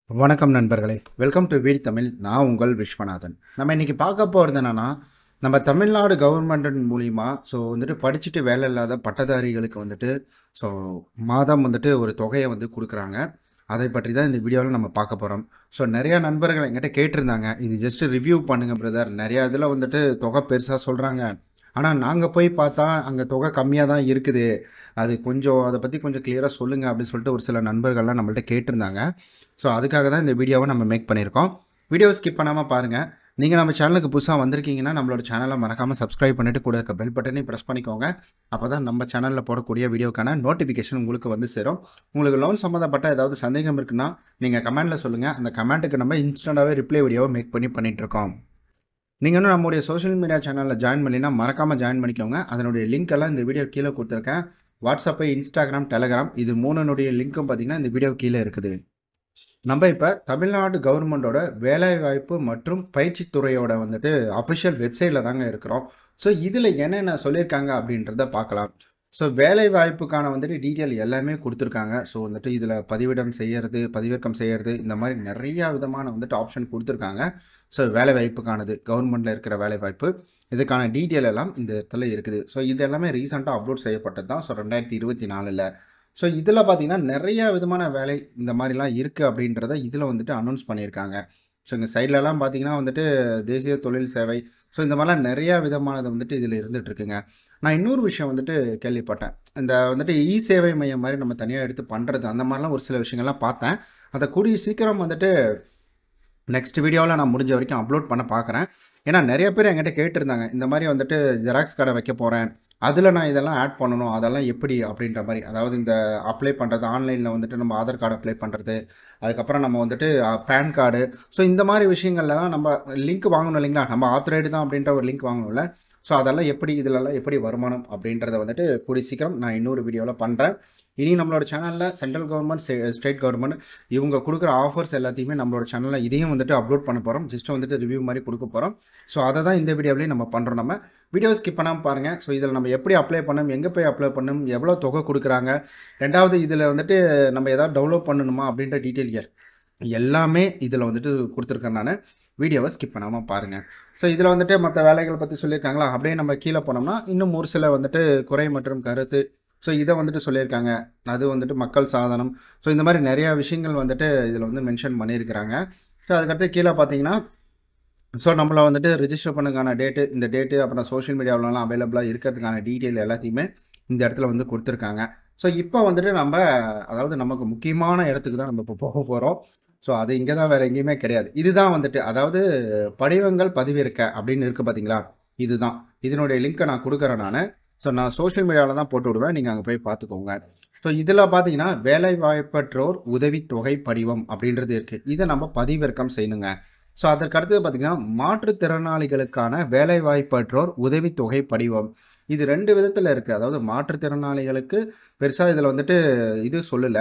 வணக்கம் நண்பர்களே welcome to Veer Tamil நான் உங்கள் விஸ்வநாதன் நம்ம இன்றைக்கி பார்க்க போகிறது என்னென்னா நம்ம தமிழ்நாடு கவர்மெண்ட் மூலிமா ஸோ வந்துட்டு படிச்சுட்டு வேலை இல்லாத பட்டதாரிகளுக்கு வந்துட்டு ஸோ மாதம் வந்துட்டு ஒரு தொகையை வந்து கொடுக்குறாங்க அதை பற்றி தான் இந்த வீடியோவில் நம்ம பார்க்க போகிறோம் ஸோ நிறையா நண்பர்கள் என்கிட்ட கேட்டிருந்தாங்க இது ஜஸ்ட் ரிவ்யூ பண்ணுங்கள் பிரதர் நிறையா இதில் வந்துட்டு தொகை பெருசாக சொல்கிறாங்க ஆனால் நாங்கள் போய் பார்த்தா அங்கே தொகை கம்மியாக தான் இருக்குது அது கொஞ்சம் அதை பற்றி கொஞ்சம் கிளியராக சொல்லுங்கள் அப்படின்னு சொல்லிட்டு ஒரு சில நண்பர்கள்லாம் நம்மள்ட்ட கேட்டிருந்தாங்க ஸோ அதுக்காக தான் இந்த வீடியோவை நம்ம மேக் பண்ணியிருக்கோம் வீடியோவை ஸ்கிப் பண்ணாமல் பாருங்கள் நீங்கள் நம்ம சேனலுக்கு புதுசாக வந்திருக்கீங்கன்னா நம்மளோட சேனலை மறக்காமல் சப்ஸ்கிரைப் பண்ணிட்டு கூட இருக்க பெல் பட்டனையும் ப்ரெஸ் பண்ணிக்கோங்க அப்போ தான் நம்ம சேனலில் போடக்கூடிய வீடியோக்கான நோட்டிஃபிகேஷன் உங்களுக்கு வந்து சேரும் உங்களுக்கு லோன் சம்மந்தப்பட்ட ஏதாவது சந்தேகம் இருக்குன்னா நீங்கள் கமெண்ட்டில் சொல்லுங்கள் அந்த கமெண்ட்டுக்கு நம்ம இன்ஸ்டண்ட்டாகவே ரிப்ளை வீடியோவை மேக் பண்ணி பண்ணிகிட்ருக்கோம் நீங்கள் இன்னும் நம்முடைய சோஷியல் மீடியா சேனலில் ஜாயின் பண்ணினா மறக்காமல் ஜாயின் பண்ணிக்கோங்க அதனுடைய லிங்க் எல்லாம் இந்த வீடியோ கீழே கொடுத்துருக்கேன் வாட்ஸ்அப்பு இன்ஸ்டாகிராம் டெலகிராம் இது மூணுனுடைய லிங்க்கும் பார்த்தீங்கன்னா இந்த வீடியோ கீழே இருக்குது நம்ம இப்போ தமிழ்நாடு கவர்மெண்டோட வேலைவாய்ப்பு மற்றும் பயிற்சித் துறையோட வந்துட்டு அஃபிஷியல் வெப்சைட்டில் தாங்க இருக்கிறோம் ஸோ இதில் என்னென்ன சொல்லியிருக்காங்க அப்படின்றத பார்க்கலாம் ஸோ வேலை வாய்ப்புக்கான வந்துட்டு டீட்டெயில் எல்லாமே கொடுத்துருக்காங்க ஸோ வந்துட்டு இதில் பதிவிடம் செய்யறது பதிவிறக்கம் செய்யறது இந்த மாதிரி நிறையா விதமான வந்துட்டு ஆப்ஷன் கொடுத்துருக்காங்க ஸோ வேலை வாய்ப்புக்கானது கவர்மெண்ட்டில் இருக்கிற வேலை வாய்ப்பு இதுக்கான டீட்டெயில் எல்லாம் இந்த இடத்துல இருக்குது ஸோ இது எல்லாமே ரீசெண்டாக அப்லோட் செய்யப்பட்டது தான் ஸோ ரெண்டாயிரத்தி இருபத்தி நாலில் ஸோ இதில் பார்த்தீங்கன்னா நிறைய விதமான வேலை இந்த மாதிரிலாம் இருக்குது அப்படின்றத இதில் வந்துட்டு அனௌன்ஸ் பண்ணியிருக்காங்க ஸோ இந்த சைட்லலாம் பார்த்தீங்கன்னா வந்துட்டு தேசிய தொழில் சேவை ஸோ இந்த மாதிரிலாம் நிறையா விதமானது வந்துட்டு இதில் இருந்துட்டு இருக்குங்க நான் இன்னொரு விஷயம் வந்துட்டு கேள்விப்பட்டேன் இந்த வந்துட்டு இ சேவை மையம் மாதிரி நம்ம தனியாக எடுத்து பண்ணுறது அந்த மாதிரிலாம் ஒரு சில விஷயங்கள்லாம் பார்த்தேன் அதை கூடிய சீக்கிரம் வந்துட்டு நெக்ஸ்ட் வீடியோவில் நான் முடிஞ்ச வரைக்கும் அப்லோட் பண்ண பார்க்குறேன் ஏன்னா நிறைய பேர் என்கிட்ட கேட்டிருந்தாங்க இந்த மாதிரி வந்துட்டு ஜெராக்ஸ் கடை வைக்க போகிறேன் அதில் நான் இதெல்லாம் ஆட் பண்ணணும் அதெல்லாம் எப்படி அப்படின்ற மாதிரி அதாவது இந்த அப்ளை பண்ணுறது ஆன்லைனில் வந்துட்டு நம்ம ஆதார் கார்டு அப்ளை பண்ணுறது அதுக்கப்புறம் நம்ம வந்துட்டு பேன் கார்டு ஸோ இந்த மாதிரி விஷயங்கள்லாம் நம்ம லிங்க் வாங்கணும் இல்லைங்களா நம்ம ஆத்தரைடு தான் அப்படின்ற ஒரு லிங்க் வாங்கணும்ல ஸோ அதெல்லாம் எப்படி இதிலெல்லாம் எப்படி வருமானம் அப்படின்றத வந்துட்டு கூடிய சீக்கிரம் நான் இன்னொரு வீடியோவில் பண்ணுறேன் இனி நம்மளோட சேனலில் சென்ட்ரல் கவர்மெண்ட் ஸ்டேட் கவர்மெண்ட் இவங்க கொடுக்குற ஆஃபர்ஸ் எல்லாத்தையுமே நம்மளோட சேனலில் இதையும் வந்துட்டு அப்லோட் பண்ண போகிறோம் ஜஸ்ட் வந்துட்டு ரிவ்யூ மாதிரி கொடுக்க போகிறோம் ஸோ அதை தான் இந்த வீடியோவிலேயே நம்ம பண்ணுறோம் நம்ம வீடியோ ஸ்கிப் பண்ணாமல் பாருங்கள் ஸோ இதில் நம்ம எப்படி அப்ளை பண்ணணும் எங்கே போய் அப்ளை பண்ணணும் எவ்வளோ தொகை கொடுக்குறாங்க ரெண்டாவது இதில் வந்துட்டு நம்ம எதாவது டவுன்லோட் பண்ணணுமா அப்படின்ற டீட்டெயில் எல்லாமே இதில் வந்துட்டு கொடுத்துருக்கேன் நான் வீடியோவை ஸ்கிப் பண்ணாமல் பாருங்கள் ஸோ இதில் வந்துட்டு மற்ற வேலைகள் பற்றி சொல்லியிருக்காங்களா அப்படியே நம்ம கீழே போனோம்னா இன்னும் ஒரு சில வந்துட்டு குறை மற்றும் கருத்து ஸோ இதை வந்துட்டு சொல்லியிருக்காங்க அது வந்துட்டு மக்கள் சாதனம் ஸோ இந்த மாதிரி நிறையா விஷயங்கள் வந்துட்டு இதில் வந்து மென்ஷன் பண்ணியிருக்கிறாங்க ஸோ அதுக்கடுத்து கீழே பார்த்தீங்கன்னா ஸோ நம்மளை வந்துட்டு ரிஜிஸ்டர் பண்ணதுக்கான டேட்டு இந்த டேட்டு அப்புறம் சோஷியல் மீடியாவிலலாம் அவைலபிளாக இருக்கிறதுக்கான டீட்டெயில் எல்லாத்தையுமே இந்த இடத்துல வந்து கொடுத்துருக்காங்க ஸோ இப்போ வந்துட்டு நம்ம அதாவது நமக்கு முக்கியமான இடத்துக்கு தான் நம்ம இப்போ போக போகிறோம் ஸோ அது இங்கே தான் வேறு எங்கேயுமே கிடையாது இதுதான் வந்துட்டு அதாவது படிவங்கள் பதிவிறக்க அப்படின்னு இருக்குது பார்த்தீங்களா இதுதான் இதனுடைய லிங்க்கை நான் கொடுக்குறேன் நான் ஸோ நான் சோஷியல் மீடியாவில் தான் போட்டு விடுவேன் நீங்கள் அங்கே போய் பார்த்துக்கோங்க ஸோ இதில் பார்த்தீங்கன்னா வேலை வாய்ப்பற்றோர் உதவித்தொகை படிவம் அப்படின்றது இருக்குது இதை நம்ம பதிவிறக்கம் செய்யணுங்க ஸோ அதற்கு அடுத்தது பார்த்திங்கன்னா மாற்றுத்திறனாளிகளுக்கான வேலை வாய்ப்பற்றோர் உதவித்தொகை படிவம் இது ரெண்டு விதத்தில் இருக்குது அதாவது மாற்றுத்திறனாளிகளுக்கு பெருசாக இதில் வந்துட்டு இது சொல்லலை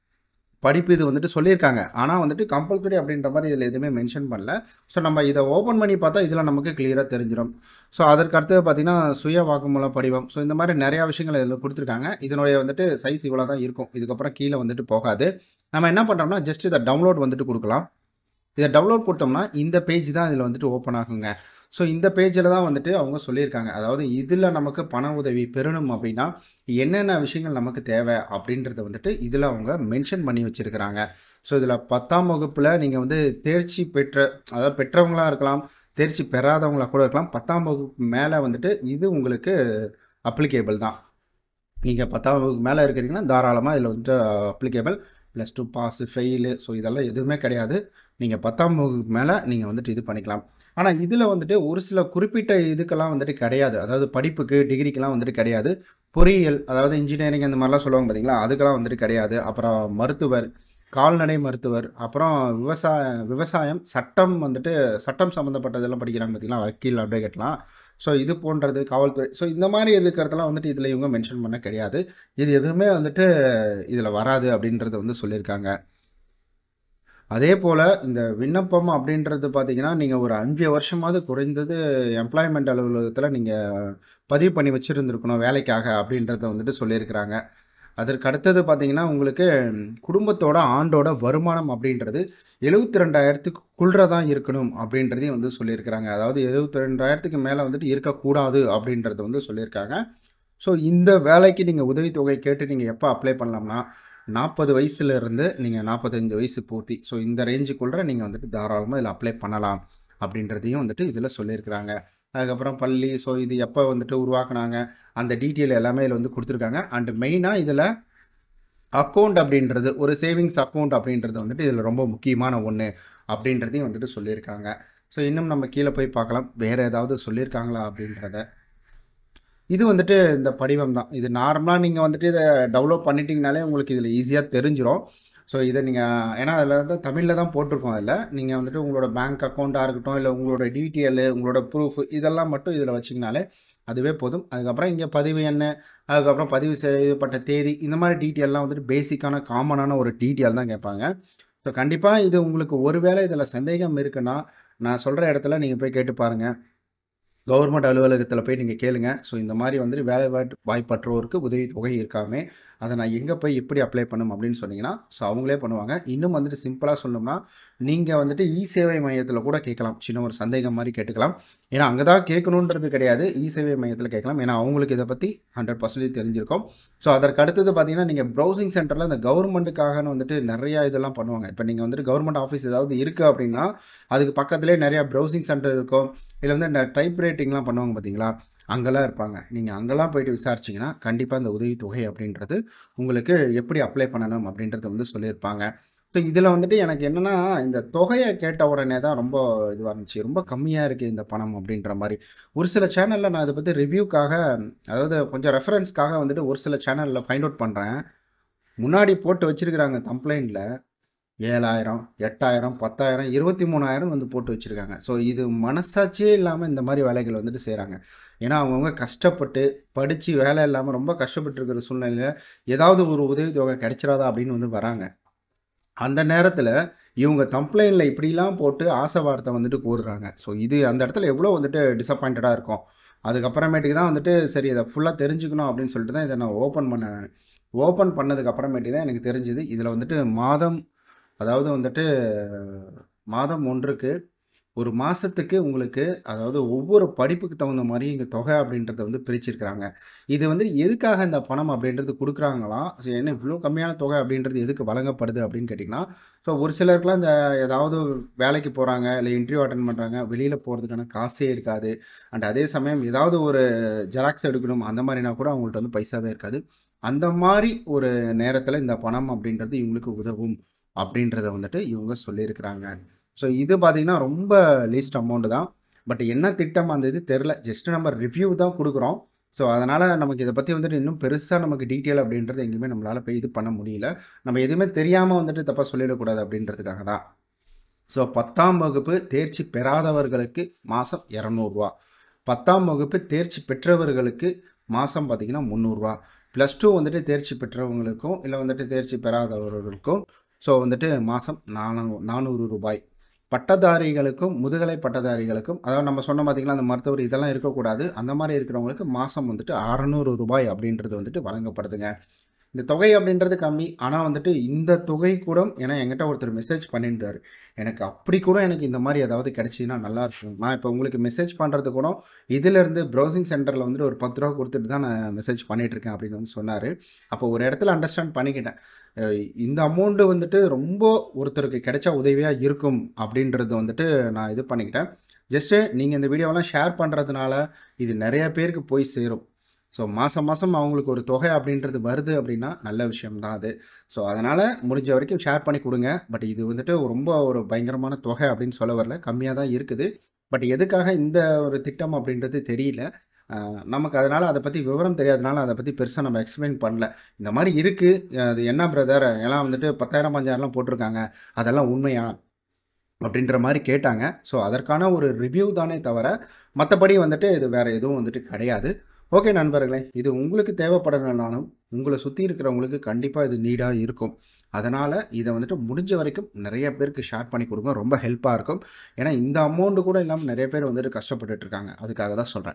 படிப்பு இது வந்துட்டு சொல்லியிருக்காங்க ஆனால் வந்துட்டு கம்பல்சரி அப்படின்ற மாதிரி இதில் எதுவுமே மென்ஷன் பண்ணல ஸோ நம்ம இதை ஓப்பன் பண்ணி பார்த்தா இதில் நமக்கு கிளியராக தெரிஞ்சிடும் ஸோ அதற்கு அடுத்தது பார்த்திங்கன்னா சுய வாக்குமூல படிவம் ஸோ இந்த மாதிரி நிறையா விஷயங்கள் இதில் கொடுத்துருக்காங்க இதனுடைய வந்துட்டு சைஸ் இவ்வளோ தான் இருக்கும் இதுக்கப்புறம் கீழே வந்துட்டு போகாது நம்ம என்ன பண்ணுறோம்னா ஜஸ்ட் இதை டவுன்லோட் வந்துட்டு கொடுக்கலாம் இதை டவுன்லோட் கொடுத்தோம்னா இந்த பேஜ் தான் இதில் வந்துட்டு ஓப்பன் ஆகுங்க ஸோ இந்த பேஜில் தான் வந்துட்டு அவங்க சொல்லியிருக்காங்க அதாவது இதில் நமக்கு பண உதவி பெறணும் அப்படின்னா என்னென்ன விஷயங்கள் நமக்கு தேவை அப்படின்றத வந்துட்டு இதில் அவங்க மென்ஷன் பண்ணி வச்சுருக்கிறாங்க ஸோ இதில் பத்தாம் வகுப்பில் நீங்கள் வந்து தேர்ச்சி பெற்ற அதாவது பெற்றவங்களாக இருக்கலாம் தேர்ச்சி பெறாதவங்களாக கூட இருக்கலாம் பத்தாம் வகுப்பு மேலே வந்துட்டு இது உங்களுக்கு அப்ளிகேபிள் தான் நீங்கள் பத்தாம் வகுப்பு மேலே இருக்கிறீங்கன்னா தாராளமாக இதில் வந்துட்டு applicable plus two pass fail so இதெல்லாம் எதுவுமே கிடையாது நீங்கள் பத்தாம் வகுப்பு மேலே நீங்கள் வந்துட்டு இது பண்ணிக்கலாம் ஆனால் இதில் வந்துட்டு ஒரு சில குறிப்பிட்ட இதுக்கெல்லாம் வந்துட்டு கிடையாது அதாவது படிப்புக்கு டிகிரிக்கெல்லாம் வந்துட்டு கிடையாது பொறியியல் அதாவது இன்ஜினியரிங் அந்த மாதிரிலாம் சொல்லுவாங்க பார்த்தீங்களா அதுக்கெல்லாம் வந்துட்டு கிடையாது அப்புறம் மருத்துவர் கால்நடை மருத்துவர் அப்புறம் விவசாய விவசாயம் சட்டம் வந்துட்டு சட்டம் சம்மந்தப்பட்டதெல்லாம் படிக்கிறாங்க பார்த்தீங்களா வக்கீல் அட்வொகேட்லாம் ஸோ இது போன்றது காவல்துறை ஸோ இந்த மாதிரி இருக்கிறதெல்லாம் வந்துட்டு இதில் இவங்க மென்ஷன் பண்ண கிடையாது இது எதுவுமே வந்துட்டு இதில் வராது அப்படின்றத வந்து சொல்லியிருக்காங்க அதே போல் இந்த விண்ணப்பம் அப்படின்றது பார்த்தீங்கன்னா நீங்கள் ஒரு அஞ்சு வருஷமாவது குறைந்தது எம்ப்ளாய்மெண்ட் அலுவலகத்தில் நீங்கள் பதிவு பண்ணி வச்சுருந்துருக்கணும் வேலைக்காக அப்படின்றத வந்துட்டு சொல்லியிருக்கிறாங்க அதற்கு அடுத்தது பார்த்தீங்கன்னா உங்களுக்கு ம், குடும்பத்தோட ஆண்டோட வருமானம் அப்படின்றது எழுபத்தி ரெண்டாயிரத்துக்குள்ளே தான் இருக்கணும் அப்படின்றதையும் வந்து சொல்லியிருக்கிறாங்க அதாவது எழுபத்தி ரெண்டாயிரத்துக்கு மேலே வந்துட்டு இருக்கக்கூடாது அப்படின்றத வந்து சொல்லியிருக்காங்க ஸோ இந்த வேலைக்கு நீங்கள் உதவித்தொகை கேட்டு நீங்கள் எப்போ அப்ளை பண்ணலாம்னா நாற்பது வயசுலேருந்து நீங்கள் நாற்பத்தஞ்சு வயசு பூர்த்தி ஸோ இந்த ரேஞ்சுக்குள்ளே நீங்கள் வந்துட்டு தாராளமாக இதில் அப்ளை பண்ணலாம் அப்படின்றதையும் வந்துட்டு இதில் சொல்லியிருக்கிறாங்க அதுக்கப்புறம் பள்ளி ஸோ இது எப்போ வந்துட்டு உருவாக்குனாங்க அந்த டீட்டெயில் எல்லாமே இதில் வந்து கொடுத்துருக்காங்க அண்ட் மெயினாக இதில் அக்கௌண்ட் அப்படின்றது ஒரு சேவிங்ஸ் அக்கௌண்ட் அப்படின்றது வந்துட்டு இதில் ரொம்ப முக்கியமான ஒன்று அப்படின்றதையும் வந்துட்டு சொல்லியிருக்காங்க ஸோ இன்னும் நம்ம கீழே போய் பார்க்கலாம் வேறு ஏதாவது சொல்லியிருக்காங்களா அப்படின்றத இது வந்துட்டு இந்த படிவம் தான் இது நார்மலாக நீங்கள் வந்துட்டு இதை டெவலப் பண்ணிட்டீங்கனாலே உங்களுக்கு இதில் ஈஸியாக தெரிஞ்சிரும் ஸோ இதை நீங்கள் ஏன்னா அதில் வந்து தமிழில் தான் போட்டிருக்கோம் அதில் நீங்கள் வந்துட்டு உங்களோட பேங்க் அக்கௌண்ட்டாக இருக்கட்டும் இல்லை உங்களோட டீட்டெயிலு உங்களோட ப்ரூஃப் இதெல்லாம் மட்டும் இதில் வச்சிங்கனாலே அதுவே போதும் அதுக்கப்புறம் இங்கே பதிவு எண் அதுக்கப்புறம் பதிவு செய்யப்பட்ட தேதி இந்த மாதிரி டீட்டெயிலெலாம் வந்துட்டு பேசிக்கான காமனான ஒரு டீட்டெயில் தான் கேட்பாங்க ஸோ கண்டிப்பாக இது உங்களுக்கு ஒருவேளை இதில் சந்தேகம் இருக்குன்னா நான் சொல்கிற இடத்துல நீங்கள் போய் கேட்டு பாருங்கள் கவர்மெண்ட் அலுவலகத்தில் போய் நீங்கள் கேளுங்க ஸோ இந்த மாதிரி வந்துட்டு வேலை வாய்ப்பு வாய்ப்பற்றோருக்கு உதவித்தொகை இருக்காமே அதை நான் எங்கே போய் எப்படி அப்ளை பண்ணும் அப்படின்னு சொன்னீங்கன்னா ஸோ அவங்களே பண்ணுவாங்க இன்னும் வந்துட்டு சிம்பிளாக சொல்லணும்னா நீங்கள் வந்துட்டு இ சேவை மையத்தில் கூட கேட்கலாம் சின்ன ஒரு சந்தேகம் மாதிரி கேட்டுக்கலாம் ஏன்னா அங்கே தான் கேட்கணுன்றது கிடையாது இ சேவை மையத்தில் கேட்கலாம் ஏன்னா அவங்களுக்கு இதை பற்றி ஹண்ட்ரட் பர்சன்டேஜ் தெரிஞ்சிருக்கும் ஸோ அதற்கு அடுத்தது பார்த்தீங்கன்னா நீங்கள் ப்ரௌசிங் சென்டரில் இந்த கவர்மெண்ட்டுக்காகன்னு வந்துட்டு நிறையா இதெல்லாம் பண்ணுவாங்க இப்போ நீங்கள் வந்துட்டு கவர்மெண்ட் ஆஃபீஸ் ஏதாவது இருக்குது அப்படின்னா அதுக்கு பக்கத்துலேயே நிறையா ப்ரௌசிங் சென்டர் இருக்கும் இல்லை வந்து இந்த டைப் ரைட்டிங்லாம் பண்ணுவாங்க பார்த்தீங்களா அங்கெல்லாம் இருப்பாங்க நீங்கள் அங்கெல்லாம் போயிட்டு விசாரிச்சிங்கன்னா கண்டிப்பாக இந்த உதவித்தொகை அப்படின்றது உங்களுக்கு எப்படி அப்ளை பண்ணணும் அப்படின்றத வந்து சொல்லியிருப்பாங்க ஸோ இதில் வந்துட்டு எனக்கு என்னென்னா இந்த தொகையை கேட்ட உடனே தான் ரொம்ப இதுவாக இருந்துச்சு ரொம்ப கம்மியாக இருக்குது இந்த பணம் அப்படின்ற மாதிரி ஒரு சில சேனலில் நான் இதை பற்றி ரிவ்யூக்காக அதாவது கொஞ்சம் ரெஃபரன்ஸ்க்காக வந்துட்டு ஒரு சில சேனலில் ஃபைண்ட் அவுட் பண்ணுறேன் முன்னாடி போட்டு வச்சுருக்கிறாங்க கம்ப்ளைண்ட்டில் ஏழாயிரம் எட்டாயிரம் பத்தாயிரம் இருபத்தி மூணாயிரம் வந்து போட்டு வச்சுருக்காங்க ஸோ இது மனசாட்சியே இல்லாமல் இந்த மாதிரி வேலைகள் வந்துட்டு செய்கிறாங்க ஏன்னா அவங்கவுங்க கஷ்டப்பட்டு படித்து வேலை இல்லாமல் ரொம்ப கஷ்டப்பட்டு இருக்கிற சூழ்நிலையில் ஏதாவது ஒரு உதவித்தொகை கிடைச்சிடாதா அப்படின்னு வந்து வராங்க அந்த நேரத்தில் இவங்க கம்ப்ளைண்டில் இப்படிலாம் போட்டு ஆசை வார்த்தை வந்துட்டு கூறுறாங்க ஸோ இது அந்த இடத்துல எவ்வளோ வந்துட்டு டிசப்பாயிண்டடாக இருக்கும் அதுக்கப்புறமேட்டுக்கு தான் வந்துட்டு சரி இதை ஃபுல்லாக தெரிஞ்சுக்கணும் அப்படின்னு சொல்லிட்டு தான் இதை நான் ஓப்பன் பண்ணேன் ஓப்பன் பண்ணதுக்கு அப்புறமேட்டு தான் எனக்கு தெரிஞ்சுது இதில் வந்துட்டு மாதம் அதாவது வந்துட்டு மாதம் ஒன்றுக்கு ஒரு மாதத்துக்கு உங்களுக்கு அதாவது ஒவ்வொரு படிப்புக்கு தகுந்த மாதிரி இங்கே தொகை அப்படின்றத வந்து பிரிச்சிருக்கிறாங்க இது வந்து எதுக்காக இந்த பணம் அப்படின்றது கொடுக்குறாங்களாம் ஸோ என்ன இவ்வளோ கம்மியான தொகை அப்படின்றது எதுக்கு வழங்கப்படுது அப்படின்னு கேட்டிங்கன்னா ஸோ ஒரு சிலருக்குலாம் இந்த ஏதாவது வேலைக்கு போகிறாங்க இல்லை இன்டர்வியூ அட்டன் பண்ணுறாங்க வெளியில் போகிறதுக்கான காசே இருக்காது அண்ட் அதே சமயம் ஏதாவது ஒரு ஜெராக்ஸ் எடுக்கணும் அந்த மாதிரினா கூட அவங்கள்ட்ட வந்து பைசாவே இருக்காது அந்த மாதிரி ஒரு நேரத்தில் இந்த பணம் அப்படின்றது இவங்களுக்கு உதவும் அப்படின்றத வந்துட்டு இவங்க சொல்லியிருக்கிறாங்க ஸோ இது பார்த்திங்கன்னா ரொம்ப லீஸ்ட் அமௌண்ட்டு தான் பட் என்ன திட்டம் அந்த இது தெரில ஜஸ்ட் நம்ம ரிவ்யூ தான் கொடுக்குறோம் ஸோ அதனால் நமக்கு இதை பற்றி வந்துட்டு இன்னும் பெருசாக நமக்கு டீட்டெயில் அப்படின்றது எங்கேயுமே நம்மளால் போய் இது பண்ண முடியல நம்ம எதுவுமே தெரியாமல் வந்துட்டு தப்பாக சொல்லிடக்கூடாது அப்படின்றதுக்காக தான் ஸோ பத்தாம் வகுப்பு தேர்ச்சி பெறாதவர்களுக்கு மாதம் இரநூறுவா பத்தாம் வகுப்பு தேர்ச்சி பெற்றவர்களுக்கு மாதம் பார்த்திங்கன்னா முந்நூறுரூவா ப்ளஸ் டூ வந்துட்டு தேர்ச்சி பெற்றவங்களுக்கும் இல்லை வந்துட்டு தேர்ச்சி பெறாதவர்களுக்கும் ஸோ வந்துட்டு மாதம் நானூ நானூறு ரூபாய் பட்டதாரிகளுக்கும் முதுகலை பட்டதாரிகளுக்கும் அதாவது நம்ம சொன்ன பார்த்திங்கன்னா அந்த மருத்துவர் இதெல்லாம் இருக்கக்கூடாது அந்த மாதிரி இருக்கிறவங்களுக்கு மாதம் வந்துட்டு அறநூறு ரூபாய் அப்படின்றது வந்துட்டு வழங்கப்படுதுங்க இந்த தொகை அப்படின்றது கம்மி ஆனால் வந்துட்டு இந்த தொகை கூட ஏன்னா என்கிட்ட ஒருத்தர் மெசேஜ் பண்ணியிருந்தார் எனக்கு அப்படி கூட எனக்கு இந்த மாதிரி ஏதாவது கிடைச்சின்னா நல்லா இருக்கும் நான் இப்போ உங்களுக்கு மெசேஜ் பண்ணுறது கூட இதிலேருந்து ப்ரௌசிங் சென்டரில் வந்துட்டு ஒரு பத்து ரூபா கொடுத்துட்டு தான் நான் மெசேஜ் பண்ணிகிட்ருக்கேன் அப்படின்னு வந்து சொன்னார் அப்போ ஒரு இடத்துல அண்டர்ஸ்டாண்ட் பண்ணிக்கிட்டேன் அஹ் இந்த அமௌண்ட்டு வந்துட்டு ரொம்ப ஒருத்தருக்கு கிடைச்சா உதவியாக இருக்கும் அப்படின்றது வந்துட்டு நான் இது பண்ணிக்கிட்டேன் ஜஸ்ட்டு நீங்கள் இந்த வீடியோவெல்லாம் ஷேர் பண்ணுறதுனால இது நிறைய பேருக்கு போய் சேரும் ஸோ மாதம் மாதம் அவங்களுக்கு ஒரு தொகை அப்படின்றது வருது அப்படின்னா நல்ல விஷயம்தான் அது ஸோ அதனால் முடிஞ்ச வரைக்கும் ஷேர் பண்ணி கொடுங்க பட் இது வந்துட்டு ரொம்ப ஒரு பயங்கரமான தொகை அப்படின்னு சொல்ல வரல கம்மியாக தான் இருக்குது பட் எதுக்காக இந்த ஒரு திட்டம் அப்படின்றது தெரியல ஆஹ் நமக்கு அதனால் அதை பற்றி விவரம் தெரியாதனால அதை பற்றி பெருசாக நம்ம எக்ஸ்பிளைன் பண்ணல இந்த மாதிரி இருக்குது அது என்ன பிரதர் எல்லாம் வந்துட்டு பத்தாயிரம் பஞ்சாயிரம்லாம் போட்டிருக்காங்க அதெல்லாம் உண்மையா அப்படின்ற மாதிரி கேட்டாங்க ஸோ அதற்கான ஒரு ரிவ்யூ தானே தவிர மற்றபடி வந்துட்டு இது வேறு எதுவும் வந்துட்டு கிடையாது ஓகே நண்பர்களே இது உங்களுக்கு தேவைப்படலைனாலும் உங்களை சுற்றி இருக்கிறவங்களுக்கு கண்டிப்பாக இது நீடாக இருக்கும் அதனால் இதை வந்துட்டு முடிஞ்ச வரைக்கும் நிறைய பேருக்கு ஷேர் பண்ணி கொடுங்க ரொம்ப ஹெல்ப்பாக இருக்கும் ஏன்னா இந்த அமௌண்ட்டு கூட இல்லாமல் நிறைய பேர் வந்துட்டு கஷ்டப்பட்டுட்டு இருக்காங்க அதுக்காக தான் சொல்கிறேன்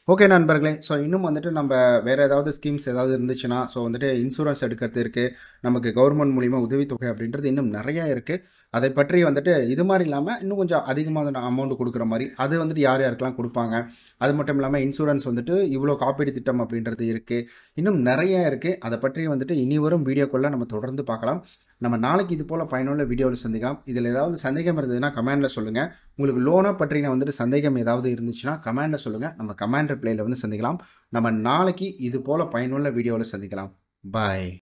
ஓகே நண்பர்களே ஸோ இன்னும் வந்துட்டு நம்ம வேறு ஏதாவது ஸ்கீம்ஸ் ஏதாவது இருந்துச்சுன்னா ஸோ வந்துட்டு இன்சூரன்ஸ் எடுக்கிறது இருக்குது நமக்கு கவர்மெண்ட் மூலிமா உதவித்தொகை அப்படின்றது இன்னும் நிறையா இருக்குது அதை பற்றி வந்துட்டு இது மாதிரி இல்லாமல் இன்னும் கொஞ்சம் அதிகமாக அமௌண்ட் கொடுக்குற மாதிரி அது வந்துட்டு யார் யாருக்கெல்லாம் கொடுப்பாங்க அது மட்டும் இல்லாமல் இன்சூரன்ஸ் வந்துட்டு இவ்வளோ காப்பீடு திட்டம் அப்படின்றது இருக்குது இன்னும் நிறைய இருக்குது அதை பற்றி வந்துட்டு இனி வரும் வீடியோக்குள்ளே நம்ம தொடர்ந்து பார்க்கலாம் நம்ம நாளைக்கு இது போல் பயனுள்ள வீடியோவில் சந்திக்கலாம் இதில் ஏதாவது சந்தேகம் இருந்ததுன்னா கமெண்டில் சொல்லுங்கள் உங்களுக்கு லோனை பற்றின வந்துட்டு சந்தேகம் ஏதாவது இருந்துச்சுன்னா கமெண்டில் சொல்லுங்கள் நம்ம கமெண்ட் ரிப்ளைல வந்து சந்திக்கலாம் நம்ம நாளைக்கு இது போல் பயனுள்ள வீடியோவில் சந்திக்கலாம் பாய்